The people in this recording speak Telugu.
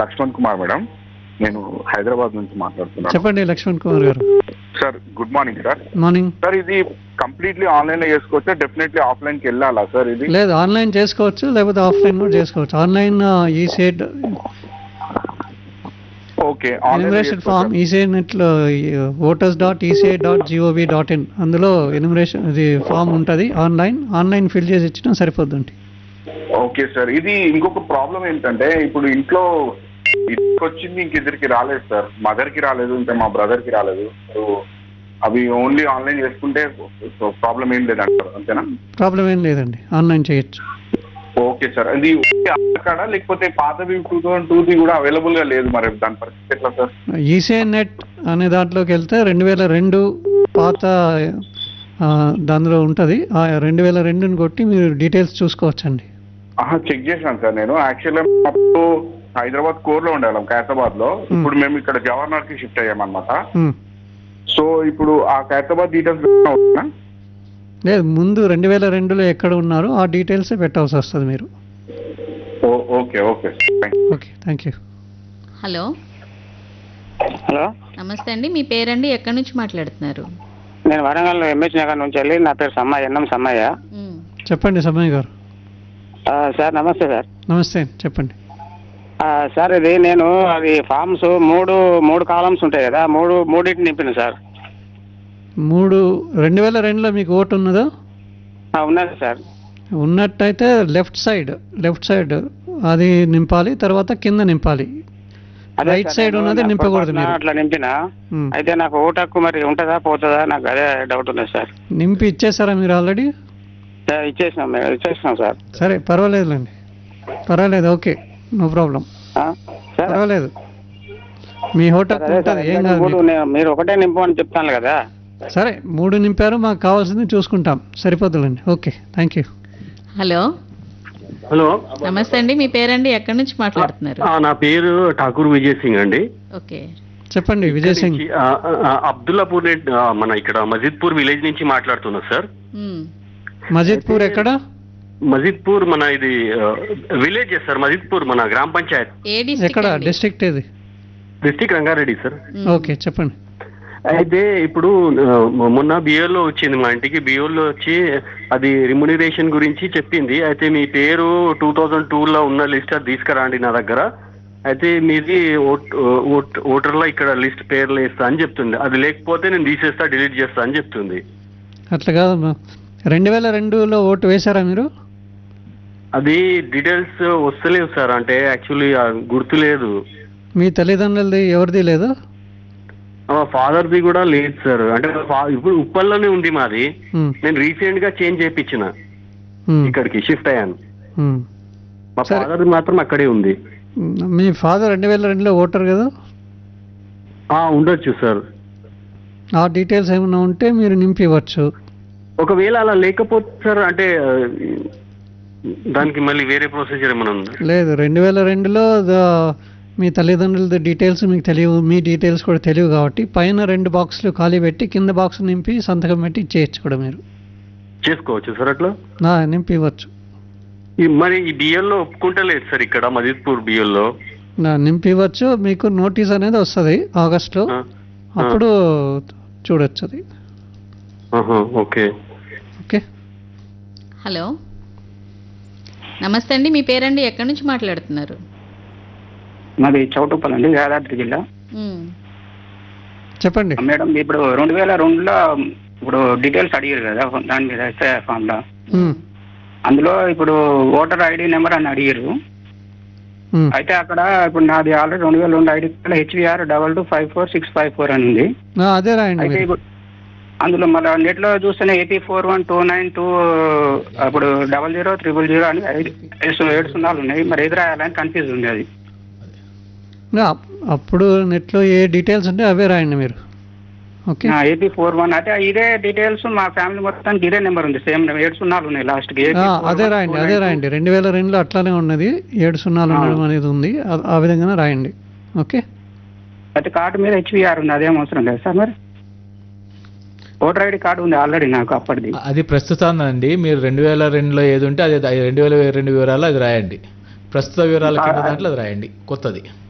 లక్ష్మణ్ కుమార్ మేడం నేను హైదరాబాద్ నుంచి మాట్లాడుతున్నాను చెప్పండి లక్ష్మణ్ కుమార్ గారు sir good morning sir morning sir ఇది కంప్లీట్లీ ఆన్లైన్ లో చేసుకోవచ్చా డెఫినెట్లీ ఆఫ్లైన్ కి వెళ్ళాలా సార్ ఇది లేదు ఆన్లైన్ చేసుకోవచ్చు లేకపోతే ఆఫ్లైన్ కూడా చేసుకోవచ్చు ఆన్లైన్ ఈ సేట్ ఓకే ఎనిమరేషన్ ఫామ్ ఈసీఐ నెట్లో voters dot ECI dot GOV dot in అందులో ఎనిమరేషన్ ఇది ఫామ్ ఉంటుంది ఆన్లైన్ ఆన్లైన్ ఫిల్ చేసి ఇచ్చినా సరిపోద్దండి ఓకే సార్ ఇది ఇంకొక ప్రాబ్లం ఏంటంటే ఇప్పుడు ఇంట్లో ఇద్దరికి వచ్చింది ఇంక ఇద్దరికి రాలేదు సార్ మదర్ కి రాలేదు ఇంకా మా బ్రదర్ కి రాలేదు సో అవి ఓన్లీ ఆన్లైన్ చేసుకుంటే సో ప్రాబ్లం ఏం లేదంటారు అంతేనా ప్రాబ్లం ఏం లేదండి ఆన్లైన్ చేయొచ్చు ఓకే సార్ అది ఓన్లీ ఆధార్ కార్డా లేకపోతే పాతవి టూ థౌసండ్ టూది కూడా అవైలబుల్ గా లేదు మరి దాని పరిస్థితి ఎట్లా సార్ ఈసీఐ నెట్ అనే దాంట్లోకి వెళ్తే రెండు వేల రెండు పాత ఆ, దానిలో ఉంటుంది ఆ రెండు వేల రెండుని కొట్టి మీరు డీటెయిల్స్ చూసుకోవచ్చండి ఆహా చెక్ చేశాను సార్ నేను యాక్చువల్గా అప్పుడు హైదరాబాద్ కోర్ లో ఉండేవాళ్ళం ఖైరతాబాద్ లో ఇప్పుడు మేము ఇక్కడ జవహర్లాల్ కి షిఫ్ట్ అయ్యామన్నమాట ఉమ్. సో ఇప్పుడు ఆ ఖైరతాబాద్ డీటెయిల్స్ అవుతుందా లేదు ముందు రెండు వేల రెండులో ఎక్కడ ఉన్నారో ఆ డీటెయిల్సే పెట్టాల్సి వస్తుంది మీరు ఓ- okay okay thank you okay thank you hello hello నమస్తే అండి మీ పేరండి ఎక్కడి నుంచి మాట్లాడుతున్నారు నేను వరంగల్ ఎంహెచ్ నగర్ నుంచి వెళ్ళి నా పేరు సమ్మయ్య ఎన్నం సమ్మయ్య మ్, చెప్పండి సమయ్ గారు ఆ, సార్ నమస్తే సార్ నమస్తే చెప్పండి ఆ, సార్ ఇది నేను అది ఫామ్స్ మూడు మూడు కాలమ్స్ ఉంటాయి కదా మూడు మూడింటిని నింపిన సార్ మూడు రెండు వేల రెండులో మీకు ఓటు ఉన్నదా ఆ, ఉన్నది సార్ ఉన్నట్టయితే లెఫ్ట్ సైడ్ లెఫ్ట్ సైడ్ అది నింపాలి తర్వాత కింద నింపాలి అదే రైట్ సార్, సైడ్ నేను ఉన్నది నా నింపకూడదు పొరపాటున మీరు అట్లా నింపిన మ్. అయితే నాకు ఓటు హక్కు మరి ఉంటుందా పోతుందా నాకు అదే డౌట్ ఉంది సార్ నింపి ఇచ్చేసారా మీరు ఆల్రెడీ సార్ ఇచ్చేసినాం మేము ఇచ్చేసినాం సార్ సరే పర్వాలేదులేండి పర్వాలేదు ఓకే నో ప్రాబ్లం ఆ, సార్ పర్వాలేదు మీ హోటల్ సార్, అదే సార్, ఉంటుంది ఏం ఎందుకంటే కాదు మూడు మీకు. నేను- మీరు ఒకటే నింపు అని చెప్తాను కదా సరే మూడు నింపారు మాకు కావాల్సింది చూసుకుంటాం సరిపోతుందండి okay thank you hello hello నమస్తే అండి మీ పేరండి ఎక్కడి నుంచి మాట్లాడుతున్నారు ఆ, నా పేరు ఠాకూర్ విజయ్ సింగ్ అండి ఓకే చెప్పండి విజయ్ సింగ్ ఆ, ఆ, అబ్దుల్లాపూర్ నెట్ ఆ, మన ఇక్కడ మజిద్పూర్ విలేజ్ నుంచి మాట్లాడుతున్నా సార్ మ్, మజిద్పూర్ ఎక్కడ మజిద్పూర్ మన ఇది ఆ, విలేజ్ సార్ మజిద్పూర్ మన గ్రామ పంచాయత్ ఏ డిస్ట్రిక్ట్ ఎక్కడ అండి? డిస్ట్రిక్ట్ ఇది డిస్టిక్ రంగారెడ్డి సార్ మ్, ఓకే చెప్పండి అయితే ఇప్పుడు ఆ, మొన్న బియోలో వచ్చింది మా ఇంటికి బియోలో వచ్చి అది రిమ్యునరేషన్ గురించి చెప్పింది అయితే మీ పేరు టూ థౌజండ్ టూలో ఉన్న లిస్ట్ అది తీసుకురండి నా దగ్గర అయితే మీది ఓట్ ఓట్ ఓటర్లో ఇక్కడ లిస్ట్ పేర్లు వేస్తా అని చెప్తుంది అది లేకపోతే నేను తీసేస్తా డిలీట్ చేస్తా అని చెప్తుంది అట్లా కాదు రెండు వేల రెండులో ఓటు వేశారా మీరు అది డీటెయిల్స్ వస్తలేవు సార్ అంటే యాక్చువల్లీ గుర్తు లేదు మీ తల్లిదండ్రులది ఎవరిది లేదు మా ఫాదర్ది కూడా లేదు సార్ అంటే మా fa- ఇప్పుడు ఉప్పల్లోనే ఉంది మాది ఉమ్, నేను రీసెంట్ గా చేంజ్ చేయించిన ఉమ్, ఇక్కడికి షిఫ్ట్ అయ్యాను ఉమ్. మా సరే. ఫాదర్ మాత్రం అక్కడే ఉంది మీ ఫాదర్ రెండు వేల రెండులో ఓటర్ కదా ఆ ఉండొచ్చు సార్ ఆ డీటెయిల్స్ ఏమైనా ఉంటే మీరు నింపి ఇవ్వచ్చు ఒకవేళ అలా లేకపోతే సార్ అంటే ఆ, దానికి మళ్ళీ వేరే ప్రొసీజర్ ఏమైనా ఉందా లేదు రెండు వేల రెండులో ద- మీ తల్లిదండ్రుల డీటెయిల్స్ మీకు తెలియవు మీ డీటెయిల్స్ కూడా తెలియవు కాబట్టి పైన రెండు బాక్సులు ఖాళీ పెట్టి కింద బాక్స్ నింపి సంతకం పెట్టి ఇచ్చేయచ్చు కూడా మీరు చేసుకోవచ్చు సార్ అట్లా నా నింపి ఇవ్వచ్చు ఈ మరి ఈ బిఎల్లో ఒప్పుకుంటలేదు సార్ ఇక్కడ మజిద్పూర్ బిఎల్లో నా నింపి ఇవ్వచ్చు మీకు నోటీస్ అనేది వస్తుంది ఆగస్ట్లో అప్పుడు చూడొచ్చు అది ఓకే ఓకే హలో నమస్తే అండి మీ పేరండి ఎక్కడి నుంచి మాట్లాడుతున్నారు మాది చౌటుప్పల్ అండి యాదాద్రి జిల్లా మ్, చెప్పండి మేడం ఇప్పుడు రెండు వేల రెండులో ఇప్పుడు డీటెయిల్స్ అడిగారు కదా దాని మీద ఎస్ఐ ఫామ్లో ఉమ్, అందులో ఇప్పుడు ఓటర్ ఐడి నెంబర్ అని అడిగారు ఉమ్, అయితే అక్కడ ఇప్పుడు నాది ఆల్రెడీ రెండు వేల రెండు ID HVR double two five four six five four అని ఉంది ఆ, అదే రాయండి అయితే మీరు ఇప్పుడు అందులో మళ్ళీ నెట్లో చూస్తేనే AP four one two nine two అప్పుడు డబల్ జీరో త్రిబుల్ జీరో అని ఐదు ఐదు సు- ఏడు సున్నాలు ఉన్నాయి మరి ఎదురు రాయాలని కన్ఫ్యూజ్ ఉంది అది నా, అప్పుడు నెట్లో ఏ డీటెయిల్స్ ఉంటే అవే రాయండి మీరు ఓకే ఏపీ ఫోర్ వన్ అయితే ఇదే డీటెయిల్స్ మా ఫ్యామిలీ మొత్తానికి ఇదే నెంబర్ ఉంది సేమ్ ఏడు సున్నాలు ఉన్నాయి లాస్ట్కి ఆ, అదే రాయండి అదే రాయండి రెండు వేల రెండులో అట్లానే ఉన్నది ఏడు సున్నాలు ఉండడం అనేది ఉంది ఆ- ఆ విధంగానే రాయండి ఓకే అయితే కార్డు మీద హెచ్విఆర్ ఉంది అదేం అవసరం లేదు సార్ మరి ఓటర్ ఐడి కార్డు ఉంది ఆల్రెడీ నాకు అప్పటిది అది ప్రస్తుతాన్ని అండి మీరు రెండు వేల రెండులో ఏది ఉంటే అది అది రెండు వేల రెండు వివరాలు అది రాయండి ప్రస్తుత వివరాల కింద దాంట్లో అది రాయండి కొత్తది